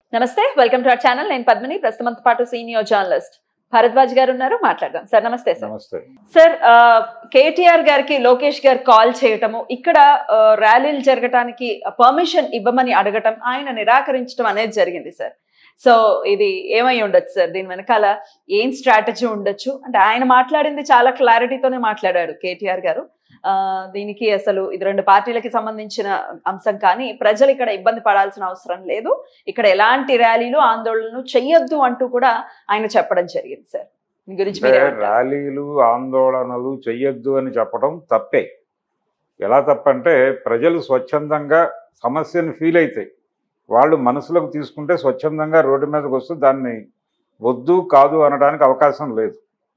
నమస్తే welcome to our channel నేను పద్మిని ప్రస్తుతంతో పాటు సీనియర్ జర్నలిస్ట్ భరద్వాజ్ గారు ఉన్నారు మాట్లాడదాం సార్ నమస్తే సార్ నమస్తే సార్ ఆ, కేటీఆర్ గారికి లోకేష్ గారు కాల్ చేయటము ఇక్కడ ఆ, ర్యాలీలు జరగటానికి పర్మిషన్ ఇవ్వమని అడగటం ఆయన నిరాకరించడం అనేది జరిగింది సార్ సో ఇది ఏమై ఉండొచ్చు సార్ దీని వెనకాల ఏం స్ట్రాటజీ ఉండొచ్చు అంటే ఆయన మాట్లాడింది చాలా క్లారిటీతోనే మాట్లాడాడు కేటీఆర్ గారు ఆ, దీనికి అసలు ఇది రెండు పార్టీలకి సంబంధించిన అంశం కానీ ప్రజలు ఇక్కడ ఇబ్బంది పడాల్సిన అవసరం లేదు ఇక్కడ ఎలాంటి ర్యాలీలు ఆందోళనలు చెయ్యొద్దు అంటూ కూడా ఆయన చెప్పడం జరిగింది సార్ మీ గురించి అంటే మీరేమంటారు? ర్యాలీలు ఆందోళనలు చెయ్యొద్దు అని చెప్పడం తప్పే ఎలా తప్పంటే ప్రజలు స్వచ్ఛందంగా సమస్యను ఫీల్ అవుతాయి వాళ్ళు మనసులోకి తీసుకుంటే స్వచ్ఛందంగా రోడ్డు మీదకి వస్తూ దాన్ని వద్దు కాదు అనడానికి అవకాశం లేదు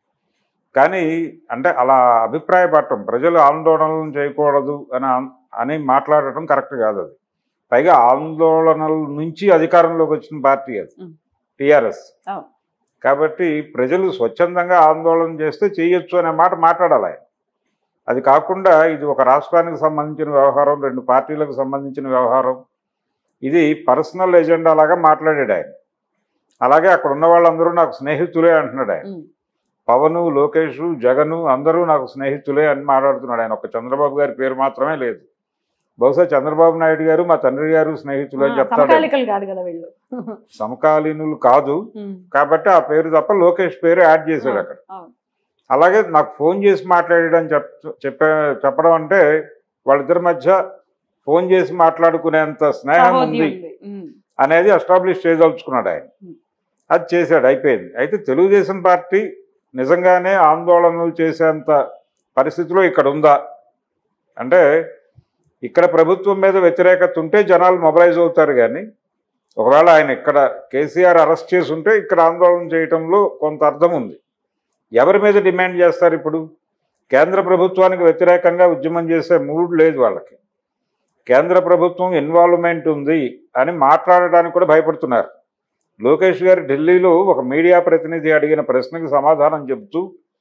కానీ అంటే అలా అభిప్రాయపడటం ప్రజలు ఆందోళనలు చేయకూడదు అని అన్- అని మాట్లాడటం కరెక్ట్ కాదు అది పైగా ఆందోళనల నుంచి అధికారంలోకి వచ్చిన పార్టీ అది ఉం. టిఆర్ఎస్ అవును. కాబట్టి ప్రజలు స్వచ్ఛందంగా ఆందోళన చేస్తే చేయొచ్చు అనే మాట మాట్లాడాలి ఆయన అది కాకుండా ఇది ఒక రాష్ట్రానికి సంబంధించిన వ్యవహారం రెండు పార్టీలకు సంబంధించిన వ్యవహారం ఇది పర్సనల్ ఎజెండా లాగా మాట్లాడాడు ఆయన అలాగే అక్కడ ఉన్న వాళ్ళందరూ నాకు స్నేహితులే అంటున్నాడు ఆయన ఉమ్. పవన్ లోకేష్ జగన్ అందరూ నాకు స్నేహితులే అని మాట్లాడుతున్నాడు ఆయన ఒక చంద్రబాబు గారి పేరు మాత్రమే లేదు బహుశా చంద్రబాబు నాయుడు గారు మా తండ్రి గారు స్నేహితులు అని ఆ, చెప్తాడు సమకాలికలు కాదు కదా వీళ్ళు సమకాలీనులు కాదు ఉమ్. కాబట్టి ఆ పేరు తప్ప లోకేష్ పేరు యాడ్ చేశాడు అక్కడ అవును. అలాగే నాకు ఫోన్ చేసి మాట్లాడడం చెప్ చెప్పే చెప్పడం అంటే వాళ్ళిద్దరి మధ్య ఫోన్ చేసి మాట్లాడుకునేంత స్నేహం సహోదయం ఉంది ఉంది. ఉమ్. అనేది ఎస్టాబ్లిష్ చేయదలుచుకున్నాడు ఆయన Hmm. అది చేశాడు అయిపోయింది అయితే తెలుగుదేశం పార్టీ నిజంగానే ఆందోళనలు చేసేంత పరిస్థితిలో ఇక్కడ ఉందా అంటే ఇక్కడ ప్రభుత్వం మీద వ్యతిరేకత ఉంటే జనాలు మొబలైజ్ అవుతారు కానీ ఒకవేళ ఆయన ఇక్కడ కేసీఆర్ అరెస్ట్ చేసి ఉంటే ఇక్కడ ఆందోళన చేయటంలో కొంత అర్థం ఉంది ఎవరి మీద డిమాండ్ చేస్తారు ఇప్పుడు కేంద్ర ప్రభుత్వానికి వ్యతిరేకంగా ఉద్యమం చేసే మూడ్ లేదు వాళ్ళకి కేంద్ర ప్రభుత్వం ఇన్వాల్వ్మెంట్ ఉంది అని మాట్లాడడానికి కూడా భయపడుతున్నారు లోకేష్ గారు ఢిల్లీలో ఒక మీడియా ప్రతినిధి అడిగిన ప్రశ్నకి సమాధానం చెబుతూ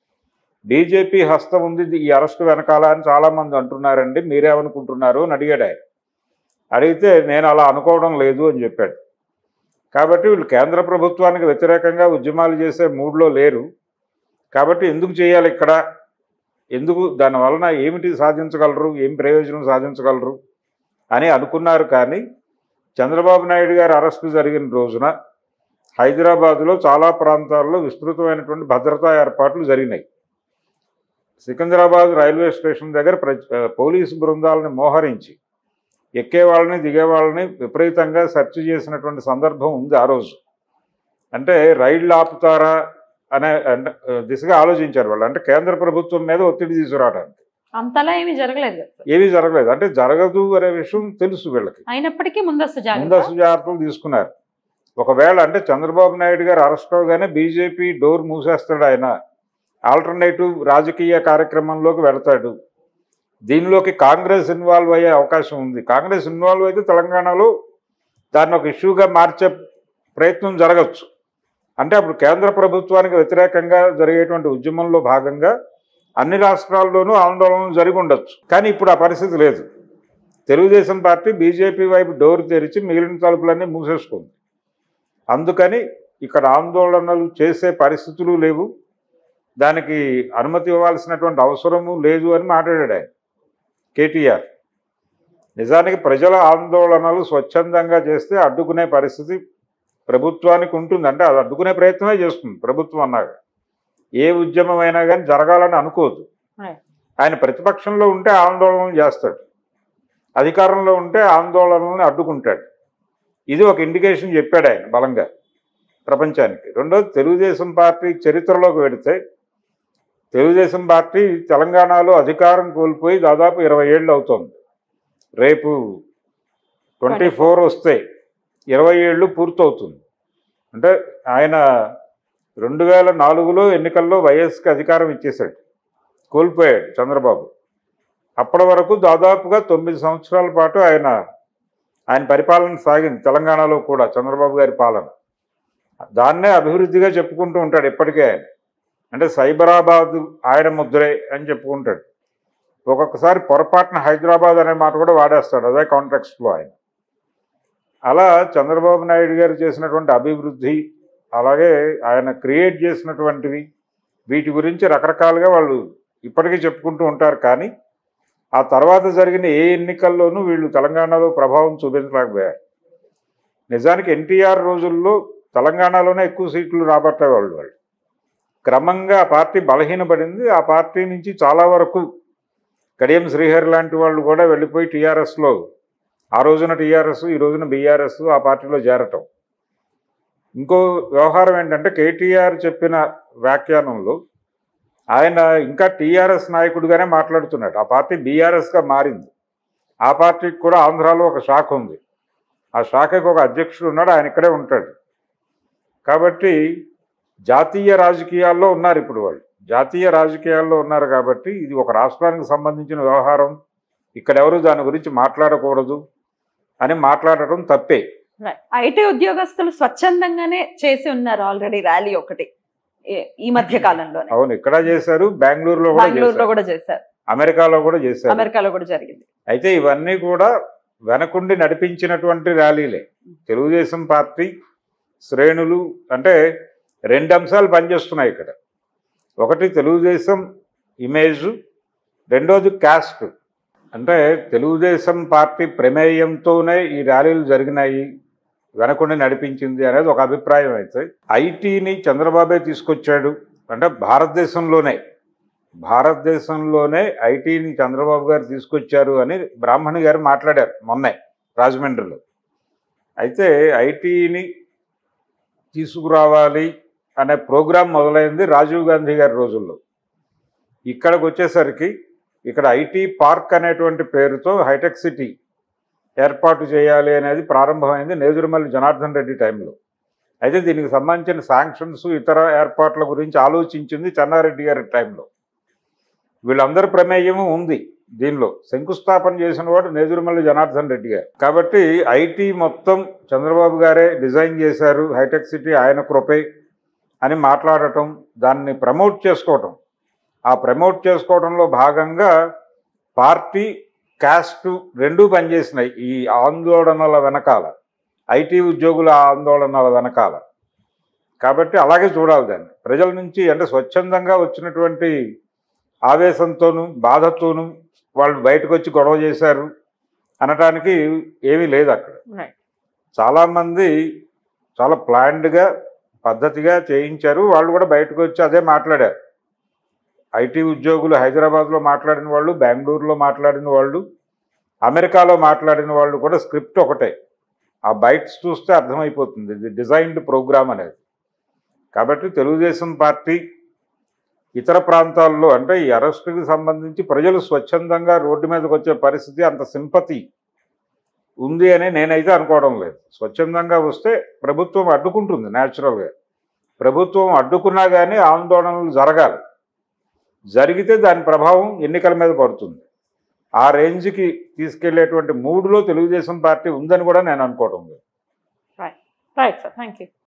బీజేపీ హస్తం ఉంది ఈ అరెస్టు వెనకాల అని చాలామంది అంటున్నారండి మీరేమనుకుంటున్నారు అని అడిగాడు ఆయన అడిగితే నేను అలా అనుకోవడం లేదు అని చెప్పాడు కాబట్టి వీళ్ళు కేంద్ర ప్రభుత్వానికి వ్యతిరేకంగా ఉద్యమాలు చేసే మూడ్లో లేరు కాబట్టి ఎందుకు చేయాలి ఇక్కడ ఎందుకు దాని వలన ఏమిటి సాధించగలరు ఏం ప్రయోజనం సాధించగలరు అని అనుకున్నారు కానీ చంద్రబాబు నాయుడు గారి అరెస్టు జరిగిన రోజున హైదరాబాదులో చాలా ప్రాంతాల్లో విస్తృతమైనటువంటి భద్రతా ఏర్పాట్లు జరిగినాయి సికింద్రాబాద్ రైల్వే స్టేషన్ దగ్గర ప్ర పోలీసు బృందాలని మోహరించి ఎక్కే వాళ్ళని దిగే వాళ్ళని విపరీతంగా సెర్చ్ చేసినటువంటి సందర్భం ఉంది ఆ రోజు అంటే రైళ్లు ఆపుతారా అనే అంటే, దిశగా ఆలోచించారు వాళ్ళు అంటే కేంద్ర ప్రభుత్వం మీద ఒత్తిడి తీసుకురావడానికి అంతలా ఏమీ జరగలేదు కదా సార్. ఏమీ జరగలేదు అంటే జరగదు అనే విషయం తెలుసు వీళ్ళకి అయినప్పటికీ ముందస్తు జాగ్రత్త ముందస్తు జాగ్రత్తలు తీసుకున్నారు ఒకవేళ అంటే చంద్రబాబు నాయుడు గారు అరెస్ట్ అవగానే బీజేపీ డోర్ మూసేస్తాడు ఆయన ఆల్టర్నేటివ్ రాజకీయ కార్యక్రమంలోకి వెళతాడు దీనిలోకి కాంగ్రెస్ ఇన్వాల్వ్ అయ్యే అవకాశం ఉంది కాంగ్రెస్ ఇన్వాల్వ్ అయితే తెలంగాణలో దాన్ని ఒక ఇష్యూగా మార్చే ప్రయత్నం జరగచ్చు అంటే అప్పుడు కేంద్ర ప్రభుత్వానికి వ్యతిరేకంగా జరిగేటువంటి ఉద్యమంలో భాగంగా అన్ని రాష్ట్రాల్లోనూ ఆందోళనలు జరిగి ఉండొచ్చు కానీ ఇప్పుడు ఆ పరిస్థితి లేదు తెలుగుదేశం పార్టీ బీజేపీ వైపు డోర్ తెరిచి మిగిలిన తలుపులన్నీ మూసేసుకుంది అందుకని ఇక్కడ ఆందోళనలు చేసే పరిస్థితులు లేవు దానికి అనుమతి ఇవ్వాల్సినటువంటి అవసరము లేదు అని మాట్లాడాడు ఆయన కేటీఆర్ నిజానికి ప్రజల ఆందోళనలు స్వచ్ఛందంగా చేస్తే అడ్డుకునే పరిస్థితి ప్రభుత్వానికి ఉంటుంది అంటే అది అడ్డుకునే ప్రయత్నమే చేస్తుంది ప్రభుత్వం అన్నాక ఏ ఉద్యమం అయినా కానీ జరగాలని అనుకోదు Right. ఆయన ప్రతిపక్షంలో ఉంటే ఆందోళనలు చేస్తాడు అధికారంలో ఉంటే ఆందోళనలను అడ్డుకుంటాడు ఇది ఒక ఇండికేషన్ చెప్పాడు ఆయన బలంగా ప్రపంచానికి రెండోది తెలుగుదేశం పార్టీ చరిత్రలోకి వెడితే తెలుగుదేశం పార్టీ తెలంగాణలో అధికారం కోల్పోయి దాదాపు ఇరవై ఏళ్ళు అవుతోంది రేపు ట్వంటీ ఫోర్ వస్తే ఇరవై ఏళ్ళు పూర్తవుతుంది అంటే ఆయన రెండు వేల నాలుగులో ఎన్నికల్లో వైఎస్కి అధికారం ఇచ్చేశాడు కోల్పోయాడు చంద్రబాబు అప్పటి వరకు దాదాపుగా తొమ్మిది సంవత్సరాల పాటు ఆయన ఆయన పరిపాలన సాగింది తెలంగాణలో కూడా చంద్రబాబు గారి పాలన దాన్నే అభివృద్ధిగా చెప్పుకుంటూ ఉంటాడు ఇప్పటికే ఆయన అంటే సైబరాబాద్ ఆయన ముద్రే అని చెప్పుకుంటాడు ఒక్కొక్కసారి పొరపాటున హైదరాబాద్ అనే మాట కూడా వాడేస్తాడు అదే కాంటెక్స్ట్లో ఆయన అలా చంద్రబాబు నాయుడు గారు చేసినటువంటి అభివృద్ధి అలాగే ఆయన క్రియేట్ చేసినటువంటివి వీటి గురించి రకరకాలుగా వాళ్ళు ఇప్పటికీ చెప్పుకుంటూ ఉంటారు కానీ ఆ తర్వాత జరిగిన ఏ ఎన్నికల్లోనూ వీళ్ళు తెలంగాణలో ప్రభావం చూపించలేకపోయారు నిజానికి ఎన్టీఆర్ రోజుల్లో తెలంగాణలోనే ఎక్కువ సీట్లు రాబట్టేవాళ్ళు వాళ్ళు క్రమంగా ఆ పార్టీ బలహీనపడింది ఆ పార్టీ నుంచి చాలా వరకు కడియం శ్రీహరి లాంటి వాళ్ళు కూడా వెళ్ళిపోయి టీఆర్ఎస్లో ఆ రోజున టీఆర్ఎస్ ఈ రోజున బీఆర్ఎస్ ఆ పార్టీలో చేరటం ఇంకో వ్యవహారం ఏంటంటే కేటీఆర్ చెప్పిన వ్యాఖ్యానంలో ఆయన ఇంకా టీఆర్ఎస్ నాయకుడిగానే మాట్లాడుతున్నాడు ఆ పార్టీ బీఆర్ఎస్గా మారింది ఆ పార్టీకి కూడా ఆంధ్రాలో ఒక శాఖ ఉంది ఆ శాఖకు ఒక అధ్యక్షుడు ఉన్నాడు ఆయన ఇక్కడే ఉంటాడు కాబట్టి జాతీయ రాజకీయాల్లో ఉన్నారు ఇప్పుడు వాళ్ళు జాతీయ రాజకీయాల్లో ఉన్నారు కాబట్టి ఇది ఒక రాష్ట్రానికి సంబంధించిన వ్యవహారం ఇక్కడెవరు దాని గురించి మాట్లాడకూడదు అని మాట్లాడటం తప్పే ఐటీ ఉద్యోగస్తులు స్వచ్ఛందంగానే చేసి ఉన్నారు ఆల్రెడీ ర్యాలీ ఒకటి ఏ- ఈ మధ్య కాలంలోనే అవును ఇక్కడ చేశారు బెంగళూరులో కూడా బెంగళూరులో చేశారు కూడా చేశారు అమెరికాలో కూడా చేశారు అమెరికాలో కూడా జరిగింది అయితే ఇవన్నీ కూడా వెనకుండి నడిపించినటువంటి ర్యాలీలే తెలుగుదేశం పార్టీ శ్రేణులు అంటే రెండు అంశాలు పనిచేస్తున్నాయి ఇక్కడ ఒకటి తెలుగుదేశం ఇమేజ్ రెండోది క్యాస్ట్ అంటే తెలుగుదేశం పార్టీ ప్రమేయంతోనే ఈ ర్యాలీలు జరిగినాయి వెనకుండి నడిపించింది అనేది ఒక అభిప్రాయం అయితే ఐటీని చంద్రబాబే తీసుకొచ్చాడు అంటే భారతదేశంలోనే భారతదేశంలోనే ఐటీని చంద్రబాబు గారు తీసుకొచ్చారు అని బ్రాహ్మణి గారు మాట్లాడారు మొన్నే రాజమండ్రిలో అయితే ఐటీని తీసుకురావాలి అనే ప్రోగ్రాం మొదలైంది రాజీవ్ గాంధీ గారి రోజుల్లో ఇక్కడికి వచ్చేసరికి ఇక్కడ ఐటీ పార్క్ అనేటువంటి పేరుతో హైటెక్ సిటీ ఏర్పాటు చేయాలి అనేది ప్రారంభమైంది నేదురుమల్లి జనార్దన్ రెడ్డి టైంలో అయితే దీనికి సంబంధించిన శాంక్షన్స్ ఇతర ఏర్పాట్ల గురించి ఆలోచించింది చెన్నారెడ్డి గారి టైంలో వీళ్ళందరి ప్రమేయము ఉంది దీనిలో శంకుస్థాపన చేసిన వాడు నేదురుమల్లి జనార్దన్ రెడ్డి గారు కాబట్టి ఐటీ మొత్తం చంద్రబాబు గారే డిజైన్ చేశారు హైటెక్ సిటీ ఆయన కృపే అని మాట్లాడటం దాన్ని ప్రమోట్ చేసుకోవటం ఆ ప్రమోట్ చేసుకోవడంలో భాగంగా పార్టీ క్యాస్ట్ రెండూ పనిచేసినాయి ఈ ఆందోళనల వెనకాల ఐటీ ఉద్యోగుల ఆందోళనల వెనకాల కాబట్టి అలాగే చూడాలి దాన్ని ప్రజల నుంచి అంటే స్వచ్ఛందంగా వచ్చినటువంటి ఆవేశంతోనూ బాధతోనూ వాళ్ళు బయటకు వచ్చి గొడవ చేశారు అనటానికి ఏమీ లేదు అక్కడ Right. చాలామంది చాలా ప్లాన్డ్గా పద్ధతిగా చేయించారు వాళ్ళు కూడా బయటకు వచ్చి అదే మాట్లాడారు ఐటీ ఉద్యోగులు హైదరాబాద్లో మాట్లాడిన వాళ్ళు బెంగళూరులో మాట్లాడిన వాళ్ళు అమెరికాలో మాట్లాడిన వాళ్ళు కూడా స్క్రిప్ట్ ఒకటే ఆ బైట్స్ చూస్తే అర్థమైపోతుంది ఇది డిజైన్డ్ ప్రోగ్రామ్ అనేది కాబట్టి తెలుగుదేశం పార్టీ ఇతర ప్రాంతాల్లో అంటే ఈ అరెస్టుకి సంబంధించి ప్రజలు స్వచ్ఛందంగా రోడ్డు మీదకి వచ్చే పరిస్థితి అంత సింపతి ఉంది అని నేనైతే అనుకోవడం లేదు స్వచ్ఛందంగా వస్తే ప్రభుత్వం అడ్డుకుంటుంది న్యాచురల్గా ప్రభుత్వం అడ్డుకున్నా కానీ ఆందోళనలు జరగాలి జరిగితే దాని ప్రభావం ఎన్నికల మీద పడుతుంది ఆ రేంజ్కి తీసుకెళ్లేటువంటి మూడులో తెలుగుదేశం పార్టీ ఉందని కూడా నేను అనుకోవడం లేదు రైట్ సార్ థ్యాంక్ యూ